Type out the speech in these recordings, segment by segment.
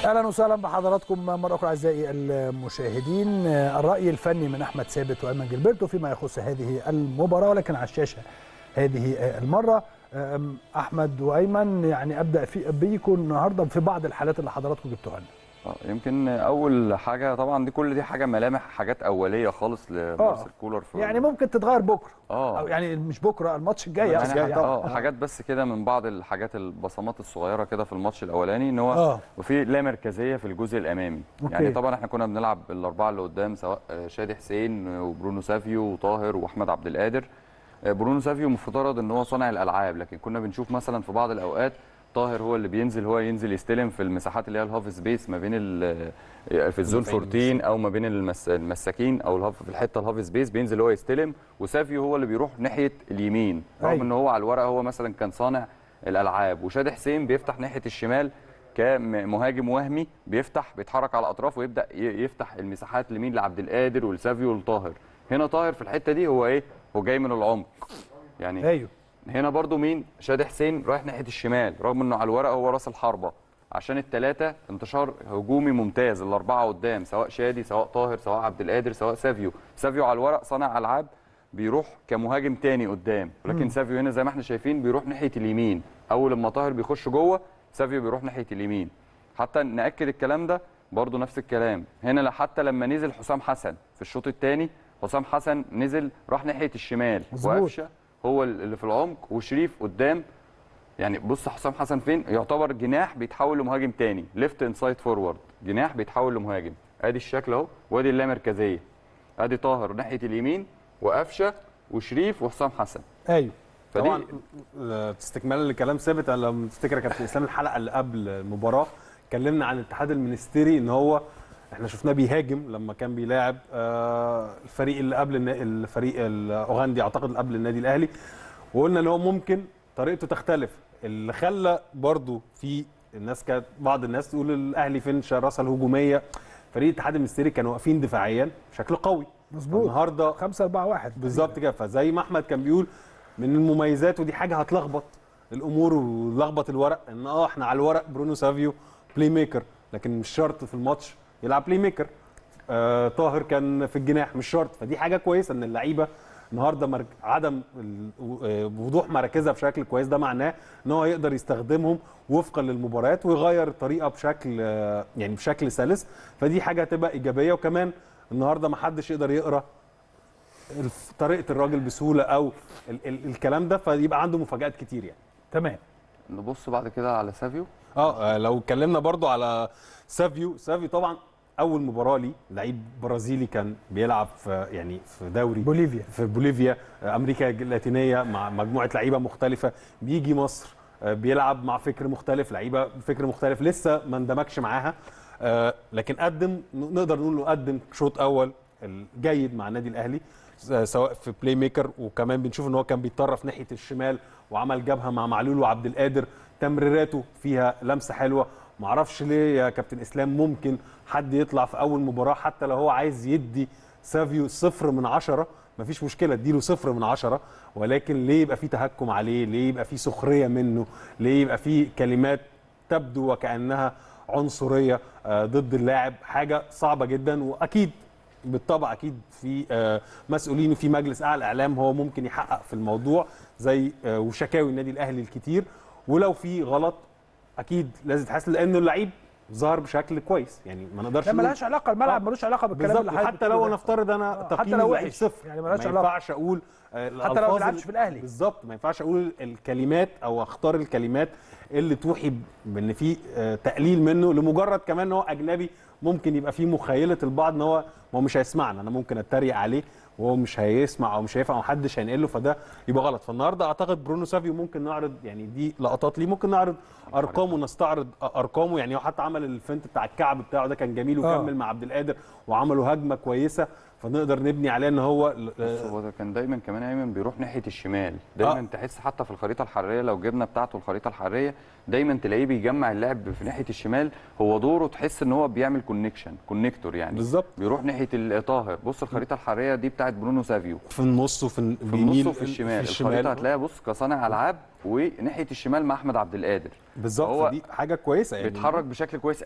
اهلا وسهلا بحضراتكم مره اخرى اعزائي المشاهدين الراي الفني من احمد ثابت وايمن جilberto فيما يخص هذه المباراه ولكن على الشاشه هذه المره احمد وايمن يعني ابدا في بيكم النهارده في بعض الحالات اللي حضراتكم جبتوها لنا آه، يمكن اول حاجه طبعا دي كل دي حاجه ملامح حاجات اوليه خالص لمارسيل كولر في يعني ممكن تتغير بكره اه او يعني مش بكره الماتش الجاي يعني قصدي حاجات- اه حاجات بس كده من بعض الحاجات البصمات الصغيره كده في الماتش الاولاني ان هو اه وفي لا مركزيه في الجزء الامامي أوكي. يعني طبعا احنا كنا بنلعب الاربعه اللي قدام سواء آه، شادي حسين وبرونو سافيو وطاهر واحمد عبد القادر آه، برونو سافيو مفترض ان هو صانع الالعاب لكن كنا بنشوف مثلا في بعض الاوقات طاهر هو اللي بينزل هو ينزل يستلم في المساحات اللي هي الهاف سبيس ما بين ال- في الزون 14 او ما بين المس المساكين او الهاف في الحته الهاف سبيس بينزل هو يستلم وسافيو هو اللي بيروح ناحيه اليمين رغم أيوة. ان هو على الورق هو مثلا كان صانع الالعاب وشادي حسين بيفتح ناحيه الشمال كمهاجم وهمي بيفتح بيتحرك على الاطراف ويبدا ي- يفتح المساحات اليمين لعبد القادر ولسافيو ولطاهر هنا طاهر في الحته دي هو ايه هو جاي من العمق يعني ايوه هنا برضو مين شادي حسين رايح ناحيه الشمال رغم انه على الورق هو راس الحربه عشان الثلاثه انتشار هجومي ممتاز الاربعه قدام سواء شادي سواء طاهر سواء عبد القادر سواء سافيو سافيو على الورق صانع العاب بيروح كمهاجم تاني قدام ولكن سافيو هنا زي ما احنا شايفين بيروح ناحيه اليمين اول لما طاهر بيخش جوه سافيو بيروح ناحيه اليمين حتى ناكد الكلام ده برضو نفس الكلام هنا حتى لما نزل حسام حسن في الشوط الثاني حسام حسن نزل راح ناحيه الشمال مظبوط. وقفشه هو اللي في العمق وشريف قدام يعني بص حسام حسن فين يعتبر جناح بيتحول لمهاجم تاني ليفت انسايد فورورد جناح بيتحول لمهاجم ادي الشكل اهو وادي اللامركزيه ادي طاهر ناحيه اليمين وقفشه وشريف وحسام حسن ايوه فدي طبعا آه، استكمالا لكلام ثابت أنا لو تفتكر يا كابتن اسلام الحلقه اللي قبل المباراه اتكلمنا عن الاتحاد المنستيري ان هو احنا شفناه بيهاجم لما كان بيلاعب آه، الفريق اللي قبل النا- الفريق الاوغندي اعتقد اللي قبل النادي الاهلي وقلنا ان هو ممكن طريقته تختلف اللي خلى برضو في الناس كانت بعض الناس تقول الاهلي فين الشراسه الهجوميه فريق الاتحاد المنستيري كانوا واقفين دفاعيا بشكل قوي مظبوط النهارده 5 4 1 بالظبط كده فزي ما احمد كان بيقول من المميزات ودي حاجه هتلخبط الامور وتلخبط الورق ان اه احنا على الورق برونو سافيو بلاي ميكر لكن مش شرط في الماتش يلعب بلاي ميكر آه طاهر كان في الجناح مش شرط فدي حاجه كويسه ان اللعيبه النهارده مرك... عدم ال- آه، وضوح مراكزها بشكل كويس ده معناه ان هو يقدر يستخدمهم وفقا للمباريات ويغير الطريقه بشكل آه، يعني بشكل سلس فدي حاجه هتبقى ايجابيه وكمان النهارده ما حدش يقدر يقرا الف- طريقه الراجل بسهوله او ال ال الكلام ده فيبقى عنده مفاجات كتير يعني تمام نبص بعد كده على سافيو اه آه، لو اتكلمنا برضو على سافيو سافيو طبعا اول مباراه ليه لعيب برازيلي كان بيلعب في يعني في دوري بوليفيا في بوليفيا آه، امريكا اللاتينيه مع مجموعه لعيبه مختلفه بيجي مصر آه، بيلعب مع فكر مختلف لعيبه بفكر مختلف لسه ما اندمجش معاها آه، لكن قدم نقدر نقول له قدم شوط اول جيد مع النادي الاهلي س- سواء في بلاي ميكر وكمان بنشوف ان هو كان بيتطرف ناحيه الشمال وعمل جبهه مع معلول وعبد القادر تمريراته فيها لمسه حلوه معرفش ليه يا كابتن اسلام ممكن حد يطلع في اول مباراه حتى لو هو عايز يدي سافيو صفر من عشرة مفيش مشكله اديله صفر من عشرة ولكن ليه يبقى في تهكم عليه ليه يبقى في سخريه منه ليه يبقى في كلمات تبدو وكانها عنصريه آه، ضد اللاعب حاجه صعبه جدا واكيد بالطبع اكيد في آه، مسؤولين وفي مجلس اعلى اعلام هو ممكن يحقق في الموضوع زي آه، وشكاوي النادي الاهلي الكتير ولو في غلط اكيد لازم يتحاسب لانه اللعيب ظهر بشكل كويس يعني ما نقدرش لا نقول- ملهاش علاقه الملعب آه. ملوش علاقه بالكلام بالظبط اللي حضرتك حتى لو بتقوله ده. نفترض انا آه، تقييمي حتى لو اللعيب وحش صفر يعني ملهاش ما علاقه ينفعش اقول آه، حتى لو ما الألفاظ بيلعبش ال- في الأهلي. بالظبط ما ينفعش اقول الكلمات او اختار الكلمات اللي توحي بان في آه، تقليل منه لمجرد كمان ان هو اجنبي ممكن يبقى في مخيله البعض ان هو ما هو مش هيسمعنا انا ممكن اتريق عليه وهو مش هيسمع او مش هيفهم او محدش هينقل له فده يبقى غلط فالنهارده اعتقد برونو سافيو ممكن نعرض يعني دي لقطات ليه ممكن نعرض ارقامه نستعرض ارقامه يعني هو حتى عمل الفنت بتاع الكعب بتاعه ده كان جميل آه. وكمل مع عبد القادر وعملوا هجمه كويسه فنقدر نبني عليه ان هو بص هو ده كان دايما كمان ايمن بيروح ناحيه الشمال دايما آه. تحس حتى في الخريطه الحراريه لو جبنا بتاعته الخريطه الحراريه دايما تلاقيه بيجمع اللعب في ناحيه الشمال هو دوره تحس ان هو بيعمل كونكشن كونكتور يعني بالظبط بيروح ناحيه الطاهر بص الخريطه الحراريه دي بتاعت برونو سافيو في النص وفي في النص وفي الشمال, الخريطه هتلاقيها بص كصانع العاب وناحيه الشمال مع احمد عبد القادر بالظبط هو دي حاجه كويسه يعني بيتحرك بشكل كويس قوي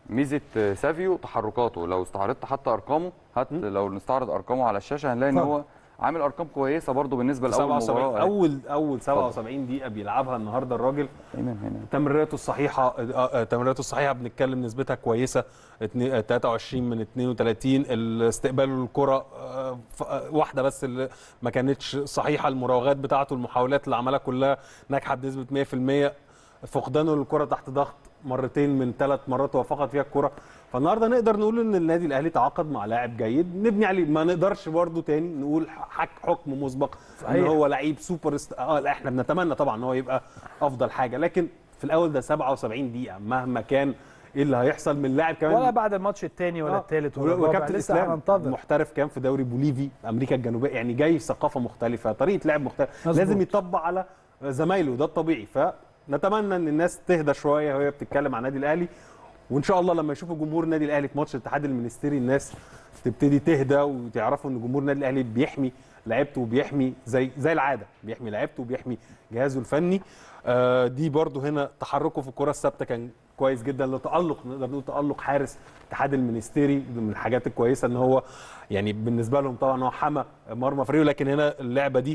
ميزه آه، سافيو تحركاته لو استعرضت حتى ارقامه هات لو نستعرض ارقامه على الشاشه هنلاقي ان اتفضل. هو عامل ارقام كويسه برضو بالنسبه لاول 77 مباراه اول اول 77 دقيقه بيلعبها النهارده الراجل دايما هنا تمريراته الصحيحه آه، آه، تمريراته الصحيحه بنتكلم نسبتها كويسه اتنين- آه، 23 من 32 الاستقبال الكره آه، ف- آه، واحده بس اللي ما كانتش صحيحه المراوغات بتاعته المحاولات اللي عملها كلها ناجحه بنسبه 100% فقدانه للكره تحت ضغط مرتين من ثلاث مرات هو فقد فيها الكره فالنهارده نقدر نقول ان النادي الاهلي تعاقد مع لاعب جيد نبني عليه ما نقدرش برضو تاني نقول حك حكم مسبق ان صحيح. هو لعيب سوبر است... اه لا احنا بنتمنى طبعا ان هو يبقى افضل حاجه لكن في الاول ده 77 دقيقه مهما كان ايه اللي هيحصل من لاعب كمان ولا بعد الماتش الثاني ولا آه. الثالث ولا الرابع وكابتن لسه اسلام هننتظر محترف كان في دوري بوليفي امريكا الجنوبيه يعني جاي في ثقافه مختلفه طريقه لعب مختلفه مظبوط. لازم يطبق على زمايله ده الطبيعي فنتمنى ان الناس تهدى شويه وهي بتتكلم عن النادي الاهلي وان شاء الله لما يشوفوا جمهور النادي الاهلي في ماتش الاتحاد المنستيري الناس تبتدي تهدى وتعرفوا ان جمهور النادي الاهلي بيحمي لعيبته وبيحمي زي زي العاده بيحمي لعيبته وبيحمي جهازه الفني آه دي برضو هنا تحركه في الكره الثابته كان كويس جدا لتالق نقدر نقول تالق حارس الاتحاد المنستيري من الحاجات الكويسه ان هو يعني بالنسبه لهم طبعا هو حمى مرمى فريقه لكن هنا اللعبه دي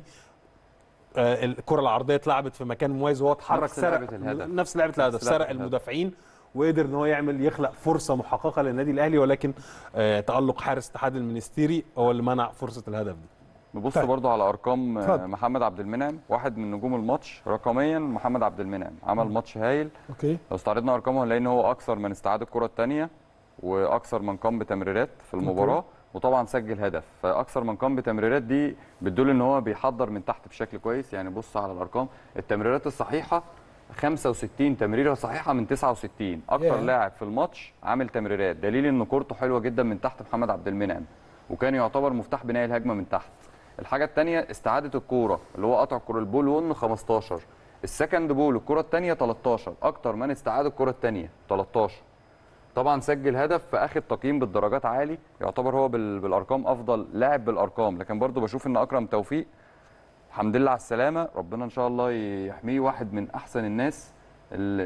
آه، الكره العرضيه اتلعبت في مكان مميز وهو اتحرك نفس سرق لعبة الهدف. نفس لعبه الهدف نفس لعبة سرق الهدف. المدافعين وقدر ان هو يعمل يخلق فرصه محققه للنادي الاهلي ولكن آه، تالق حارس الاتحاد المنستيري هو اللي منع فرصه الهدف دي نبص طيب. برضو على ارقام آه، اتفضل. محمد عبد المنعم واحد من نجوم الماتش رقميا محمد عبد المنعم عمل ماتش هايل اوكي لو استعرضنا ارقامه هنلاقي ان هو اكثر من استعاد الكره الثانيه واكثر من قام بتمريرات في المباراه وطبعا سجل هدف فاكثر من قام بتمريرات دي بتدل ان هو بيحضر من تحت بشكل كويس يعني بص على الارقام التمريرات الصحيحه 65 تمريره صحيحه من 69 اكتر ياه. لاعب في الماتش عامل تمريرات دليل ان كورته حلوه جدا من تحت محمد عبد المنعم وكان يعتبر مفتاح بناء الهجمه من تحت الحاجه الثانيه استعاده الكوره اللي هو قطع الكوره البول 1 15 السكند بول الكره الثانيه 13 اكتر من استعاد الكره الثانيه 13 طبعا سجل هدف فاخد تقييم بالدرجات عالي يعتبر هو بال- بالارقام افضل لاعب بالارقام لكن برضو بشوف ان اكرم توفيق الحمد لله على السلامه ربنا ان شاء الله يحميه واحد من احسن الناس ال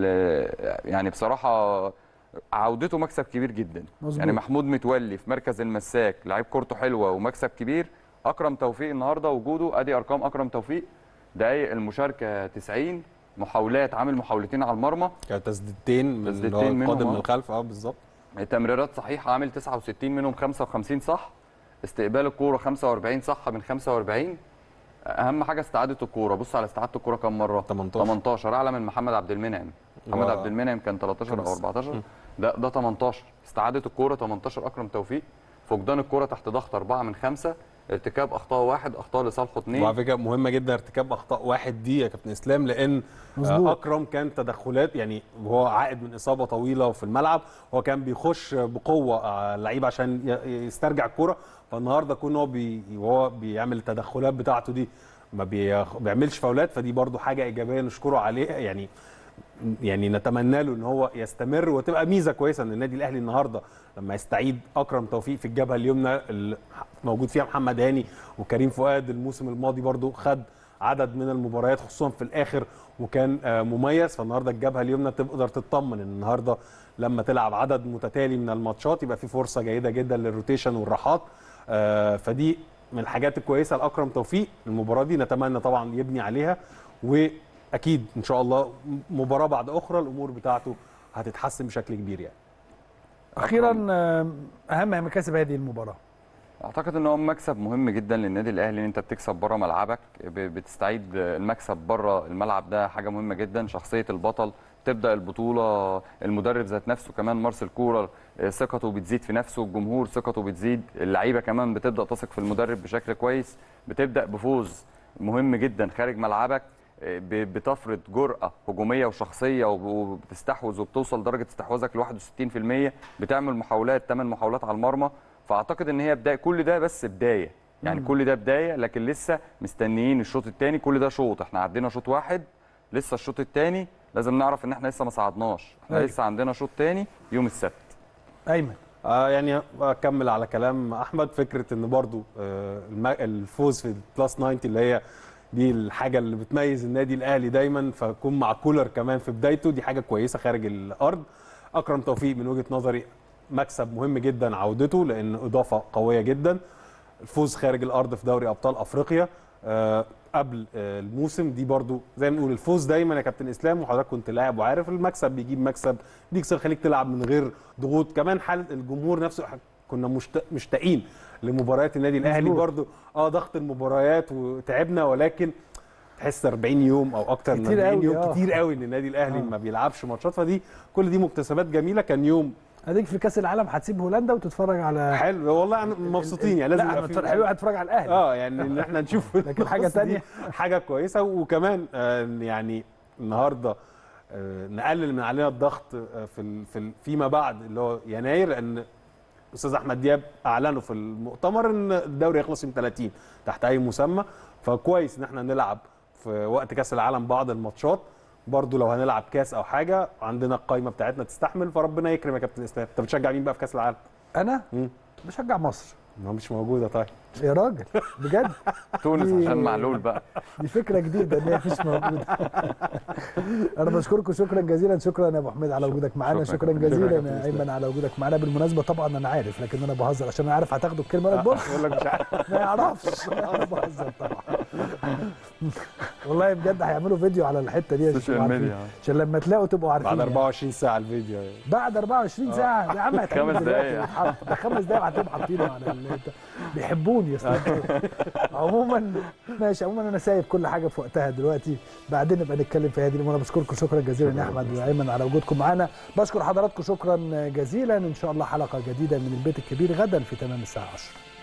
ال يعني بصراحه عودته مكسب كبير جدا مظبوط. يعني محمود متولي في مركز المساك لعيب كورته حلوه ومكسب كبير اكرم توفيق النهارده وجوده ادي ارقام اكرم توفيق دقايق المشاركه 90 محاولات عامل محاولتين على المرمى كانت تسديدتين من اللي تسديدتين هو منهم، القادم آه. من الخلف اه بالظبط تمريرات صحيحه عامل 69 منهم 55 صح استقبال الكوره 45 صح من 45 اهم حاجه استعاده الكوره بص على استعاده الكوره كم مره 18. 18 اعلى من محمد عبد المنعم محمد و- عبد المنعم كان 13 او خمس. 14 ده ده 18 استعاده الكوره 18 اكرم توفيق فقدان الكوره تحت ضغط 4 من 5 ارتكاب اخطاء واحد اخطاء لصالحه اثنين وعلى فكره مهمه جدا ارتكاب اخطاء واحد دي يا كابتن اسلام لان مظبوط. آه، اكرم كان تدخلات يعني وهو عائد من اصابه طويله في الملعب هو كان بيخش بقوه آه، اللعيب عشان ي- يسترجع الكره فالنهارده كون هو بي وهو بيعمل التدخلات بتاعته دي ما بيخ- بيعملش فاولات فدي برضو حاجه ايجابيه نشكره عليها يعني يعني نتمنى له ان هو يستمر وتبقى ميزه كويسه ان النادي الاهلي النهارده لما يستعيد اكرم توفيق في الجبهه اليمنى اللي موجود فيها محمد هاني وكريم فؤاد الموسم الماضي برضو خد عدد من المباريات خصوصا في الاخر وكان آه، مميز فالنهارده الجبهه اليمنى تقدر تطمن ان النهارده لما تلعب عدد متتالي من الماتشات يبقى في فرصه جيده جدا للروتيشن والراحات آه، فدي من الحاجات الكويسه لاكرم توفيق المباراه دي نتمنى طبعا يبني عليها واكيد ان شاء الله مباراه بعد اخرى الامور بتاعته هتتحسن بشكل كبير يعني اخيرا آم، اهم مكاسب هذه المباراه اعتقد ان هو مكسب مهم جدا للنادي الاهلي ان انت بتكسب بره ملعبك ب- بتستعيد المكسب بره الملعب ده حاجه مهمه جدا شخصيه البطل تبدا البطوله المدرب ذات نفسه كمان مارسيل كولر آه، ثقته بتزيد في نفسه الجمهور ثقته بتزيد اللعيبه كمان بتبدا تثق في المدرب بشكل كويس بتبدا بفوز مهم جدا خارج ملعبك آه، ب- بتفرض جرأة هجومية وشخصية وب- وبتستحوذ وبتوصل درجة استحواذك ل 61% بتعمل محاولات 8 محاولات على المرمى فاعتقد ان هي بدايه كل ده بس بدايه يعني كل ده بدايه لكن لسه مستنيين الشوط الثاني كل ده شوط احنا عدينا شوط واحد لسه الشوط الثاني لازم نعرف ان احنا لسه ما صعدناش احنا أيوة. لسه عندنا شوط ثاني يوم السبت ايمن آه يعني اكمل على كلام احمد فكره ان برضو آه الم- الفوز في البلس 90 اللي هي دي الحاجه اللي بتميز النادي الاهلي دايما فكون مع كولر كمان في بدايته دي حاجه كويسه خارج الارض اكرم توفيق من وجهه نظري مكسب مهم جدا عودته لان اضافه قويه جدا الفوز خارج الارض في دوري ابطال افريقيا آه، قبل آه، الموسم دي برضو زي ما نقول الفوز دايما يا كابتن اسلام وحضرتك كنت لاعب وعارف المكسب بيجيب مكسب دي يكسر خليك تلعب من غير ضغوط كمان حاله الجمهور نفسه إحنا كنا مشت- مشتاقين لمباريات النادي الاهلي مظبوط. برضو اه ضغط المباريات وتعبنا ولكن تحس 40 يوم او اكتر من كتير 40 قوي، يوم آه. كتير قوي ان النادي الاهلي آه. ما بيلعبش ماتشات فدي كل دي مكتسبات جميله كان يوم اديك في كاس العالم هتسيب هولندا وتتفرج على حلو والله احنا مبسوطين يعني لازم لا يبقى في- هتفرج- حلو هتتفرج على الاهلي اه يعني ان احنا نشوف لكن حاجة القصة دي تانية. حاجه كويسه وكمان آه، يعني النهارده آه، نقلل من علينا الضغط آه، في ال- في ال- فيما بعد اللي هو يناير لان الاستاذ احمد دياب اعلنوا في المؤتمر ان الدوري يخلص يوم 30 تحت اي مسمى فكويس ان احنا نلعب في وقت كاس العالم بعض الماتشات برضو لو هنلعب كاس او حاجه عندنا القايمه بتاعتنا تستحمل فربنا يكرم يا كابتن اسلام انت بتشجع مين بقى في كاس العالم انا مم. بشجع مصر ما مش موجوده طيب يا راجل بجد تونس دي- عشان معلول بقى دي فكره جديده ان هي مش موجوده انا بشكركم شكرا جزيلا شكرا يا ابو حميد على وجودك معانا شكراً. شكرا شكراً جزيلا يا يا كابتن ايمن على وجودك معانا بالمناسبه طبعا انا عارف لكن انا بهزر عشان انا عارف هتاخدوا الكلمه انا بص يقول لك مش عارف ما يعرفش انا بهزر طبعا والله بجد هيعملوا فيديو على الحته دي عشان السوشيال تبقوا ميديا. عارفين. عشان لما تلاقوا تبقوا عارفين بعد يعني. 24 ساعه الفيديو يعني. بعد 24 ساعه يا عم هتعمل خمس دلوقتي دقايق. ويتحط. ده خمس دقايق هتبقى حاطينه على ال- بيحبوني يا استاذ عموما ماشي عموما انا سايب كل حاجه في وقتها دلوقتي بعدين نبقى نتكلم في هذه الامور انا بشكركم شكرا جزيلا يا احمد وايمن على وجودكم معانا بشكر حضراتكم شكرا جزيلا ان شاء الله حلقه جديده من البيت الكبير غدا في تمام الساعه 10